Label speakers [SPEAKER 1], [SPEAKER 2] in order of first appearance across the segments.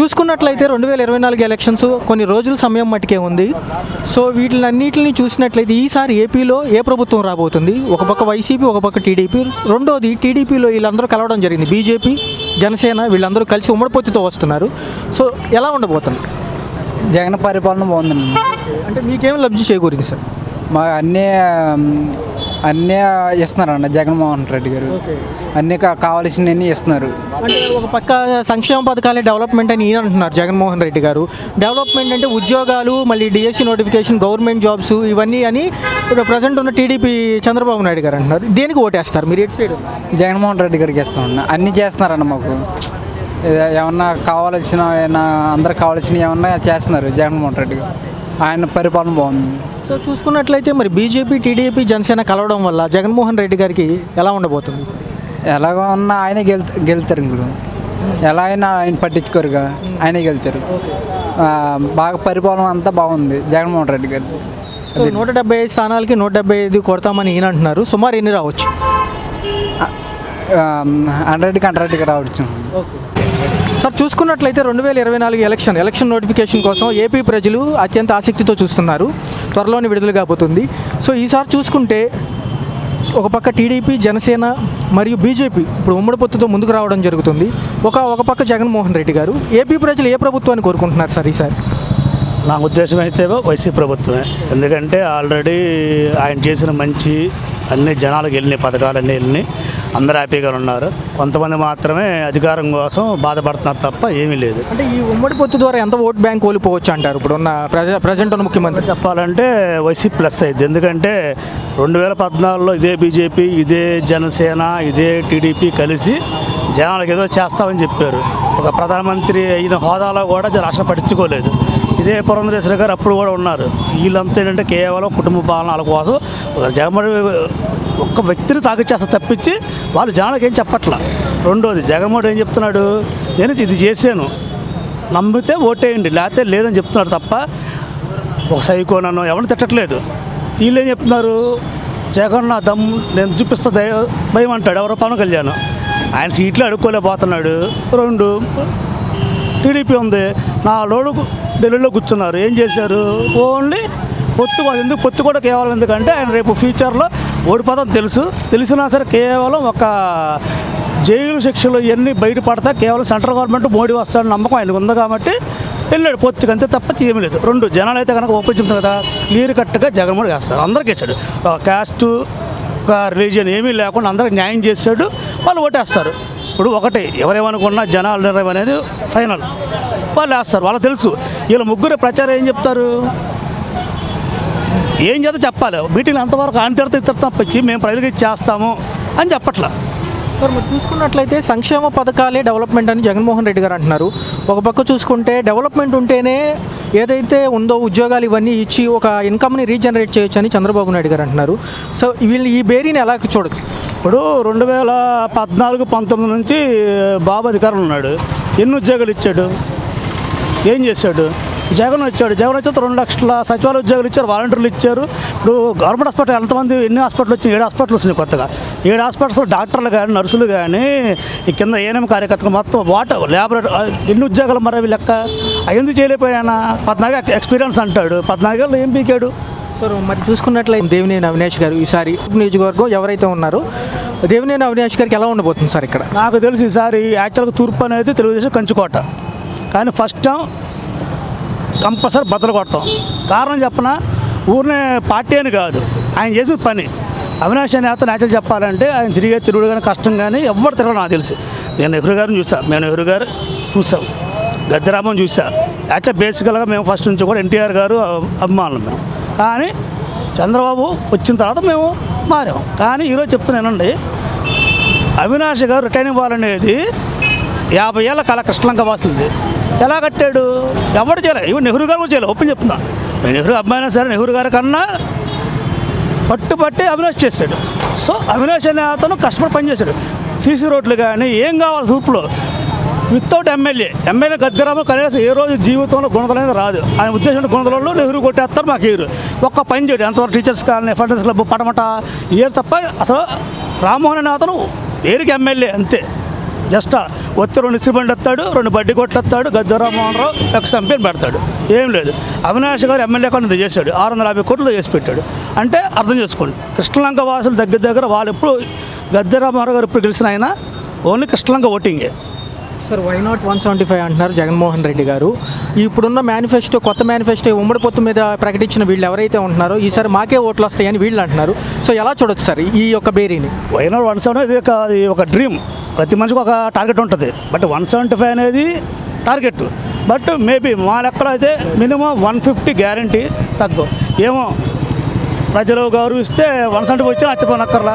[SPEAKER 1] చూసుకున్నట్లయితే రెండు వేల ఇరవై నాలుగు ఎలక్షన్స్ కొన్ని రోజుల సమయం మట్టుకే ఉంది సో వీటిలన్నిటిని చూసినట్లయితే ఈసారి ఏపీలో ఏ ప్రభుత్వం రాబోతుంది ఒక పక్క వైసీపీ ఒక పక్క టీడీపీ రెండోది టీడీపీలో వీళ్ళందరూ కలవడం జరిగింది బీజేపీ జనసేన వీళ్ళందరూ కలిసి ఉమ్మడి పొత్తుతో వస్తున్నారు సో ఎలా ఉండబోతుంది
[SPEAKER 2] జగన్ పరిపాలన బాగుందండి
[SPEAKER 1] అంటే మీకేం లబ్ధి చేకూరింది సార్
[SPEAKER 2] మా అన్నీ అన్నీ ఇస్తున్నారండి జగన్మోహన్ రెడ్డి గారు అన్నీ కా- కావాల్సినవన్నీ ఇస్తున్నారు
[SPEAKER 1] అంటే ఒక పక్క సంక్షేమ పథకాలే డెవలప్మెంట్ అని ఈయన అంటున్నారు జగన్మోహన్ రెడ్డి గారు డెవలప్మెంట్ అంటే ఉద్యోగాలు మళ్ళీ డిఎస్సి నోటిఫికేషన్ గవర్నమెంట్ జాబ్స్ ఇవన్నీ అని ఇప్పుడు ప్రజెంట్ ఉన్న టీడీపీ చంద్రబాబు నాయుడు గారు అంటున్నారు దేనికి ఓటేస్తారు మీరు ఎటు సైడ్
[SPEAKER 2] జగన్మోహన్ రెడ్డి గారికి ఇస్తామండి అన్నీ చేస్తున్నారండి మాకు ఏ- ఏమన్నా కావాల్సిన ఏమన్నా అందరికి కావాల్సిన ఏమన్నా చేస్తున్నారు జగన్మోహన్ రెడ్డి గారు ఆయన పరిపాలన బాగుంది
[SPEAKER 1] సో చూసుకున్నట్లయితే మరి బీజేపీ టీడీపీ జనసేన కలవడం వల్ల జగన్మోహన్ రెడ్డి గారికి ఎలా ఉండబోతుంది
[SPEAKER 2] ఎలాగ ఉన్నా ఆయనే గెలు గెలుతారు ఇంకలు ఎలా అయినా ఆయన పట్టించుకోరుగా ఆయనే గెలుతారు ఆ, బాగా పరిపాలన అంతా బాగుంది జగన్మోహన్ రెడ్డి గారు
[SPEAKER 1] సో నూట డెబ్బై ఐదు స్థానాలకి నూట డెబ్బై ఐదు కొడతామని ఈయన అంటున్నారు సుమారు ఎన్ని రావచ్చు
[SPEAKER 2] హండ్రెడ్కి హండ్రెడ్కి రావచ్చు
[SPEAKER 1] సార్ చూసుకున్నట్లయితే రెండు వేల ఇరవై నాలుగు ఎలక్షన్ ఎలక్షన్ నోటిఫికేషన్ కోసం ఏపీ ప్రజలు అత్యంత ఆసక్తితో చూస్తున్నారు త్వరలోనే విడుదల కాబోతుంది సో ఈసారి చూసుకుంటే ఒక పక్క టీడీపీ జనసేన మరియు బీజేపీ ఇప్పుడు ఉమ్మడి పొత్తుతో ముందుకు రావడం జరుగుతుంది ఒక ఒక పక్క జగన్మోహన్ రెడ్డి గారు ఏపీ ప్రజలు ఏ ప్రభుత్వాన్ని కోరుకుంటున్నారు సార్ ఈసారి
[SPEAKER 3] నా ఉద్దేశం అయితే వైసీపీ ప్రభుత్వమే ఎందుకంటే ఆల్రెడీ ఆయన చేసిన మంచి అన్ని జనాలకు వెళ్ళినాయి పథకాలన్నీ వెళ్ళినాయి అందరూ హ్యాపీగా ఉన్నారు కొంతమంది మాత్రమే అధికారం కోసం బాధపడుతున్నారు తప్ప ఏమీ లేదు
[SPEAKER 1] అంటే ఈ ఉమ్మడి పొత్తు ద్వారా ఎంత ఓట్ బ్యాంక్ కోల్పోవచ్చు అంటారు ఇప్పుడు ఉన్న ప్రజ ప్రజెంట్ ఉన్న ముఖ్యమంత్రి
[SPEAKER 3] చెప్పాలంటే వైసీపీ ప్లస్ అయింది ఎందుకంటే రెండు వేల పద్నాలుగులో ఇదే బీజేపీ ఇదే జనసేన ఇదే టీడీపీ కలిసి జనాలకు ఏదో చేస్తామని చెప్పారు ఒక ప్రధానమంత్రి అయిన హోదాలో కూడా జర రాష్ట్రం పట్టించుకోలేదు ఇదే పురంధరేశ్వర గారు అప్పుడు కూడా ఉన్నారు వీళ్ళంతా ఏంటంటే కేవలం కుటుంబ పాలన కోసం ఒక జగన్మోహన్ ఒక్క వ్యక్తిని తాకి చేస్తా తప్పించి వాళ్ళు జనాలకు ఏం చెప్పట్ల రెండోది జగన్మోహన్ ఏం చెప్తున్నాడు నేను ఇది చేశాను నమ్మితే ఓటేయండి లేకపోతే లేదని చెప్తున్నాడు తప్ప ఒక సైకో నన్ను ఎవరిని తిట్టట్లేదు వీళ్ళు ఏం చెప్తున్నారు జగన్ నా దమ్ నేను చూపిస్తా దయ భయం అంటాడు ఎవరో పవన్ కళ్యాణ్ ఆయన సీట్లు అడుక్కోలేకపోతున్నాడు రెండు టీడీపీ ఉంది నా లోడు ఢిల్లీలో కూర్చున్నారు ఏం చేశారు ఓన్లీ పొత్తు కూడా- ఎందుకు పొత్తు కూడా కేవలం ఎందుకంటే ఆయన రేపు ఫ్యూచర్లో ఓడిపోతాం తెలుసు తెలిసినా సరే కేవలం ఒక జైలు శిక్షలు ఇవన్నీ బయటపడతా కేవలం సెంట్రల్ గవర్నమెంట్ మోడీ వస్తాడని నమ్మకం ఆయనకు ఉంది కాబట్టి వెళ్ళాడు పొత్తుకి అంతే తప్ప ఏమీ లేదు రెండు జనాలు అయితే కనుక ఓపెన్ చెప్తుంది కదా క్లియర్ కట్గా జగన్మోహన్ వేస్తారు అందరికి వేసాడు ఒక క్యాస్టు ఒక రిలీజియన్ ఏమీ లేకుండా అందరికి న్యాయం చేశాడు వాళ్ళు ఓటేస్తారు ఇప్పుడు ఒకటి ఎవరేమనుకున్నా జనాలు నిర్ణయం అనేది ఫైనల్ వాళ్ళు వేస్తారు వాళ్ళకి తెలుసు వీళ్ళ ముగ్గురు ప్రచారం ఏం చెప్తారు ఏం చేత చెప్పాలి మీటింగ్ అంతవరకు ఆయన తిడతా ఇతర తప్పించి మేము ప్రజలకి ఇది చేస్తాము అని చెప్పట్లా
[SPEAKER 1] సార్ మరి చూసుకున్నట్లయితే సంక్షేమ పథకాలే డెవలప్మెంట్ అని జగన్మోహన్ రెడ్డి గారు అంటున్నారు ఒక పక్క చూసుకుంటే డెవలప్మెంట్ ఉంటేనే ఏదైతే ఉందో ఉద్యోగాలు ఇవన్నీ ఇచ్చి ఒక ఇన్కమ్ని రీజనరేట్ చేయొచ్చు అని చంద్రబాబు నాయుడు గారు అంటున్నారు సో వీళ్ళు ఈ బేరీని ఎలా చూడొచ్చు
[SPEAKER 3] ఇప్పుడు రెండు వేల పద్నాలుగు పంతొమ్మిది నుంచి బాబు అధికారం ఉన్నాడు ఎన్ని ఉద్యోగాలు ఇచ్చాడు ఏం చేశాడు జగన్ వచ్చాడు జగన్ వచ్చేది రెండు లక్షల సచివాలయ ఉద్యోగాలు ఇచ్చారు వాలంటీర్లు ఇచ్చారు ఇప్పుడు గవర్నమెంట్ హాస్పిటల్ ఎంతమంది ఎన్ని హాస్పిటల్ వచ్చినాయి ఏడు హాస్పిటల్ వచ్చినాయి కొత్తగా ఏడు హాస్పిటల్స్లో డాక్టర్లు కానీ నర్సులు కానీ ఈ కింద ఏఎన్ఎం కార్యకర్తలు మొత్తం వాటర్ లేబరేటరీ ఎన్ని ఉద్యోగాలు మరి అవి లెక్క అవి ఎందుకు చేయలేకపోయానా పద్నాలుగు ఎక్స్పీరియన్స్ అంటాడు పద్నాలుగేళ్ళు ఏం పీకాడు
[SPEAKER 1] సార్ మరి చూసుకున్నట్లయితే దేవినేని అవినాష్ గారు ఈసారి నియోజకవర్గం ఎవరైతే ఉన్నారో దేవినేని అవినాష్ గారికి ఎలా ఉండబోతుంది సార్ ఇక్కడ
[SPEAKER 3] నాకు తెలిసి ఈసారి యాక్చువల్గా తూర్పు అనేది తెలుగుదేశం కంచుకోట కానీ ఫస్ట్ టైం కంపల్సరీ బద్దలు కొడతాం కారణం చెప్పన ఊరినే పార్టీ అని కాదు ఆయన చేసిన పని అవినాష్ అనే అతను యాక్చువల్ చెప్పాలంటే ఆయన తిరిగే తిరుగుడు కానీ కష్టం కానీ ఎవరు తిరగడం నాకు తెలుసు నేను నెహ్రూ గారిని చూసా మేము నెహ్రూ గారు చూసాం గద్దరామం చూసా యాక్చువల్ బేసికల్గా మేము ఫస్ట్ నుంచి కూడా ఎన్టీఆర్ గారు అభిమానులు మేము కానీ చంద్రబాబు వచ్చిన తర్వాత మేము మారాం కానీ ఈరోజు చెప్తున్నానండి అవినాష్ గారు రిటైన్ ఇవ్వాలనేది యాభై ఏళ్ళ కళ కృష్ణలంక వాసులది ఎలా కట్టాడు ఎవడు చేయలేదు ఇవి నెహ్రూ గారు కూడా చేయలేదు ఓపెన్ చెప్తున్నా నేను నెహ్రూ అబ్బాయినా సరే నెహ్రూ గారి కన్నా పట్టుపట్టి అవినాష్ చేశాడు సో అవినాష్ అనే అతను కష్టపడి పనిచేశాడు సీసీ రోడ్లు కానీ ఏం కావాలి తూర్పులో వితౌట్ ఎమ్మెల్యే ఎమ్మెల్యే గద్దెరామ కనీసం ఏ రోజు జీవితంలో గుణదలనేది రాదు ఆయన ఉద్దేశం గుణదలలో నెహ్రూ కొట్టేస్తారు మాకు ఏరు ఒక్క పని చేయడు ఎంతవరకు teachers colony funders club Patamata ఏరు తప్ప అసలు రామ్మోహన్ అనే అతను ఏరికి ఎమ్మెల్యే అంతే జస్ట్ ఒత్తి రెండు ఇసురు బండి వస్తాడు రెండు బడ్డీ కొట్లు వస్తాడు గద్దరామోహన్ రావు ఎక్స్ ఎంపీని పెడతాడు ఏం లేదు అవినాష్ గారు ఎమ్మెల్యే కొంత చేశాడు ఆరు వందల యాభై కోట్లు చేసి పెట్టాడు అంటే అర్థం చేసుకోండి కృష్ణలంక వాసులు దగ్గర దగ్గర వాళ్ళు ఎప్పుడు గద్దరామోహన్ రావు గారు ఇప్పుడు గెలిచిన ఆయన ఓన్లీ కృష్ణలంక ఓటింగే
[SPEAKER 1] sir why not one seventy five అంటున్నారు జగన్మోహన్ రెడ్డి గారు ఇప్పుడున్న మేనిఫెస్టో కొత్త మేనిఫెస్టో ఉమ్మడి పొత్తు మీద ప్రకటించిన వీళ్ళు ఎవరైతే ఉంటున్నారో ఈసారి మాకే ఓట్లు వస్తాయని వీళ్ళు అంటున్నారు సో ఎలా చూడొచ్చు సార్ ఈ యొక్క బేరీని
[SPEAKER 3] వైనాడు వన్ సెవెన్ ఇది ఒక ఇది ఒక డ్రీమ్ ప్రతి మనిషికి ఒక టార్గెట్ ఉంటుంది బట్ వన్ సెవెంటీ ఫైవ్ అనేది టార్గెట్ బట్ మేబీ మా లెక్కలో అయితే మినిమం వన్ ఫిఫ్టీ గ్యారంటీ తక్కువ ఏమో ప్రజలు గౌరవిస్తే వన్ సెవెంటీ వచ్చినా నచ్చపోనక్కర్లా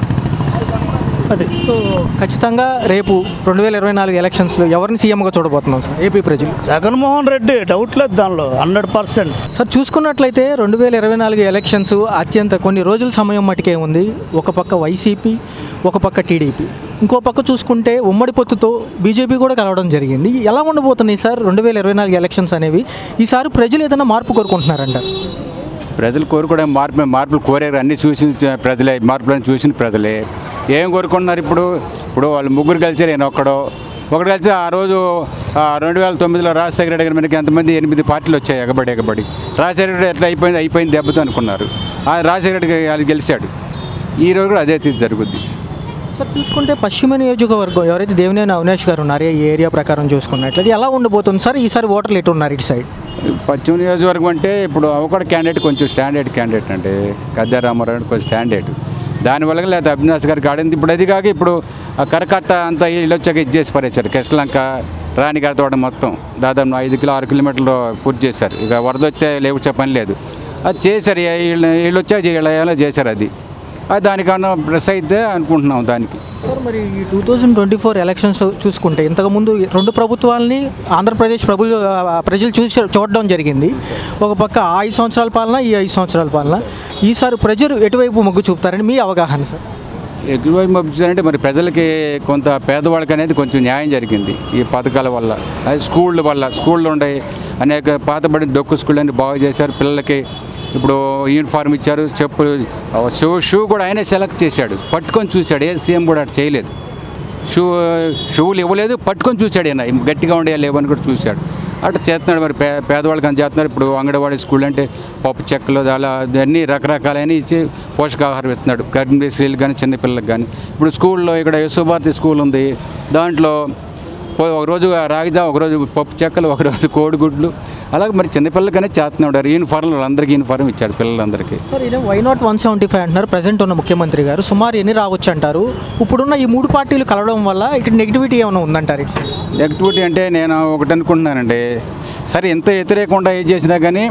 [SPEAKER 3] అది
[SPEAKER 1] సో ఖచ్చితంగా రేపు రెండు వేల ఇరవై నాలుగు ఎలక్షన్స్లో ఎవరిని సీఎంగా చూడబోతున్నాం సార్ ఏపీ ప్రజలు
[SPEAKER 3] జగన్మోహన్ రెడ్డి డౌట్ లేదు దానిలో హండ్రెడ్ పర్సెంట్
[SPEAKER 1] సార్ చూసుకున్నట్లయితే రెండు వేల ఇరవై నాలుగు ఎలక్షన్స్ అత్యంత కొన్ని రోజుల సమయం మటుకే ఉంది ఒక పక్క వైసీపీ ఒక పక్క టీడీపీ ఇంకో పక్క చూసుకుంటే ఉమ్మడి పొత్తుతో బీజేపీ కూడా కలవడం జరిగింది ఎలా ఉండబోతున్నాయి సార్ రెండు వేల ఇరవై నాలుగు ఎలక్షన్స్ అనేవి ఈసారి ప్రజలు ఏదైనా మార్పు కోరుకుంటున్నారంటారు
[SPEAKER 4] ప్రజలు కోరుకోవడం మార్పు మార్పులు కోరారు అన్ని చూసిన ప్రజలే మార్పులను చూసిన ప్రజలే ఏం కోరుకుంటున్నారు ఇప్పుడు ఇప్పుడు వాళ్ళు ముగ్గురు కలిసారు నేను ఒక్కడో ఒకటి కలిసి ఆ రోజు ఆ, రెండు వేల తొమ్మిదిలో రాజశేఖర రెడ్డి గారి మనకి ఎంతమంది ఎనిమిది పార్టీలు వచ్చాయి ఎగబడి ఎగబడి రాజశేఖర రెడ్డి ఎట్లా అయిపోయింది అయిపోయింది దెబ్బతో అనుకున్నారు ఆ రాజశేఖర రెడ్డి గారు గెలిచాడు ఈ రోజు కూడా అదే తీసి జరుగుద్ది
[SPEAKER 1] సార్ చూసుకుంటే పశ్చిమ నియోజకవర్గం ఎవరైతే దేవినేని అవినాష్ గారు ఉన్నారో ఈ ఏరియా ప్రకారం చూసుకున్నట్లయితే ఎలా ఉండబోతుంది సార్ ఈసారి ఓటర్లు ఎటు ఉన్నారు ఇటు సైడ్
[SPEAKER 4] పశ్చిమ నియోజకవర్గం అంటే ఇప్పుడు ఒక క్యాండిడేట్ కొంచెం స్టాండర్డ్ క్యాండిడేట్ అంటే గద్దె రామారావు అంటే కొంచెం స్టాండర్డ్ దానివల్ల లేదా అవినాష్ గారికి ఆడింది ఇప్పుడు అది కాక ఇప్పుడు ఆ కరకట్ట అంతా వీళ్ళు వచ్చాక ఇది చేసి పరేశారు కృష్ణలంక రాణిగారి తోట మొత్తం దాదాపు ఐదు కిలో ఆరు కిలోమీటర్లు పూర్తి చేశారు ఇక వరద వస్తే లేవు పని లేదు అది చేశారు వీళ్ళు వీళ్ళు వచ్చాక చేయాలో చేశారు అది అది దానికన్నా ప్లస్ అయితే అనుకుంటున్నాం దానికి
[SPEAKER 1] సార్ మరి ఈ two thousand twenty four elections చూసుకుంటే ఇంతకుముందు రెండు ప్రభుత్వాలని ఆంధ్రప్రదేశ్ ప్రభు ఆ, ప్రజలు చూసి చూడడం జరిగింది ఒక పక్క ఆ ఐదు సంవత్సరాల పాలన ఈ ఐదు సంవత్సరాల పాలన ఈసారి ప్రజలు ఎటువైపు మొగ్గు చూపుతారని మీ అవగాహన సార్
[SPEAKER 4] ఎక్కువ పంపించారంటే మరి ప్రజలకి కొంత పేదవాళ్ళకి అనేది కొంచెం న్యాయం జరిగింది ఈ పథకాల వల్ల అది స్కూళ్ళ వల్ల స్కూళ్ళు ఉన్నాయి అనేక పాతబడిన డొక్కు స్కూల్ అని బాగు చేశారు పిల్లలకి ఇప్పుడు యూనిఫామ్ ఇచ్చారు చెప్పులు షూ షూ కూడా ఆయనే సెలెక్ట్ చేశాడు పట్టుకొని చూశాడు ఏ సీఎం కూడా అటు చేయలేదు షూ షూలు ఇవ్వలేదు పట్టుకొని చూశాడు ఆయన గట్టిగా ఉండే లేవని కూడా చూశాడు అట్లా చేస్తున్నాడు మరి పే పేదవాళ్ళకి అని చేస్తున్నారు ఇప్పుడు అంగన్వాడీ స్కూల్ అంటే పప్పు చెక్కలు అలా అన్నీ రకరకాలైన ఇచ్చి పోషకాహారం ఇస్తున్నాడు గర్భిణీ స్త్రీలకు కానీ చిన్నపిల్లలకు కానీ ఇప్పుడు స్కూల్లో ఇక్కడ యశోభారతి స్కూల్ ఉంది దాంట్లో పో- ఒకరోజు రాగిజా ఒకరోజు పప్పు చెక్కలు ఒకరోజు కోడిగుడ్లు అలాగే మరి చిన్నపిల్లలకనే చేస్తున్నాడు యూనిఫార్మ్లు అందరికీ యూనిఫార్మ్ ఇచ్చాడు పిల్లలందరికీ
[SPEAKER 1] సార్ ఈయన why not one seventy five అంటున్నారు ప్రజెంట్ ఉన్న ముఖ్యమంత్రి గారు సుమారు ఎన్ని రావచ్చు అంటారు ఇప్పుడున్న ఈ మూడు పార్టీలు కలవడం వల్ల ఇక్కడ నెగిటివిటీ ఏమైనా ఉందంటారు ఇటు సైడ్?
[SPEAKER 4] నెగటివిటీ అంటే నేను ఒకటి అనుకుంటున్నానండి సరే ఎంత వ్యతిరేకంగా ఏం చేసినా కానీ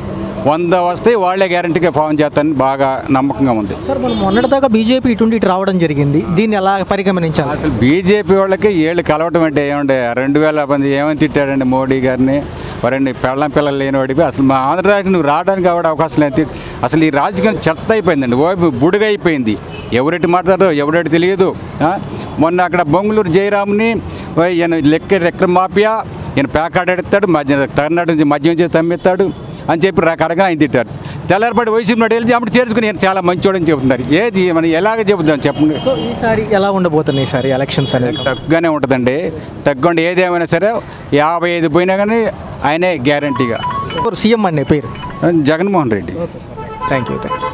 [SPEAKER 4] వంద వస్తే వాళ్ళే గ్యారంటీగా ఫామ్ చేస్తారని బాగా నమ్మకంగా ఉంది
[SPEAKER 1] సార్ మనం మొన్నటిదాకా బీజేపీ ఇటుండి ఇటు రావడం జరిగింది దీన్ని ఎలా పరిగమనించాలి
[SPEAKER 4] అసలు బీజేపీ వాళ్ళకి ఏళ్ళు కలవటం అంటే ఏమంటే రెండు వేల మంది ఏమని తిట్టాడండి మోడీ గారిని వరండి పెళ్ళం పిల్లలు లేని వాడివి అసలు మా ఆంధ్రప్రదేశ్ నువ్వు రావడానికి కూడా అవకాశం లేదు అసలు ఈ రాజకీయం చెత్త అయిపోయిందండి ఓ బుడుగా అయిపోయింది ఎవరెట్టి మాట్లాడో ఎవరెట్టి తెలియదు ఆ? మొన్న అక్కడ బొంగుళూరు జయరామ్ని ఓ ఈయన లెక్క లెక్క మాఫియా ఈయన ప్యాకాడ్ ఎడతాడు మధ్య కర్ణాటక నుంచి మద్యం చేసి తమ్మిస్తాడు అని చెప్పి రకరకాల ఆయన తిట్టారు తెల్లారిపాటి వైసీపీ నాడు వెళ్ళి అప్పుడు చేర్చుకుని ఈయన చాలా మంచోడని చెబుతున్నారు ఏది మనం ఎలాగ చెబుతాం చెప్పండి
[SPEAKER 1] సో ఈసారి ఎలా ఉండబోతున్నాయి ఈసారి ఎలక్షన్స్ అనేది
[SPEAKER 4] తక్కువగానే ఉంటుందండి తగ్గండి ఏదేమైనా సరే యాభై ఐదు పోయినా కానీ ఆయనే గ్యారంటీగా
[SPEAKER 1] సీఎం అనే పేరు
[SPEAKER 4] Jaganmohan Reddy
[SPEAKER 1] thank you thank you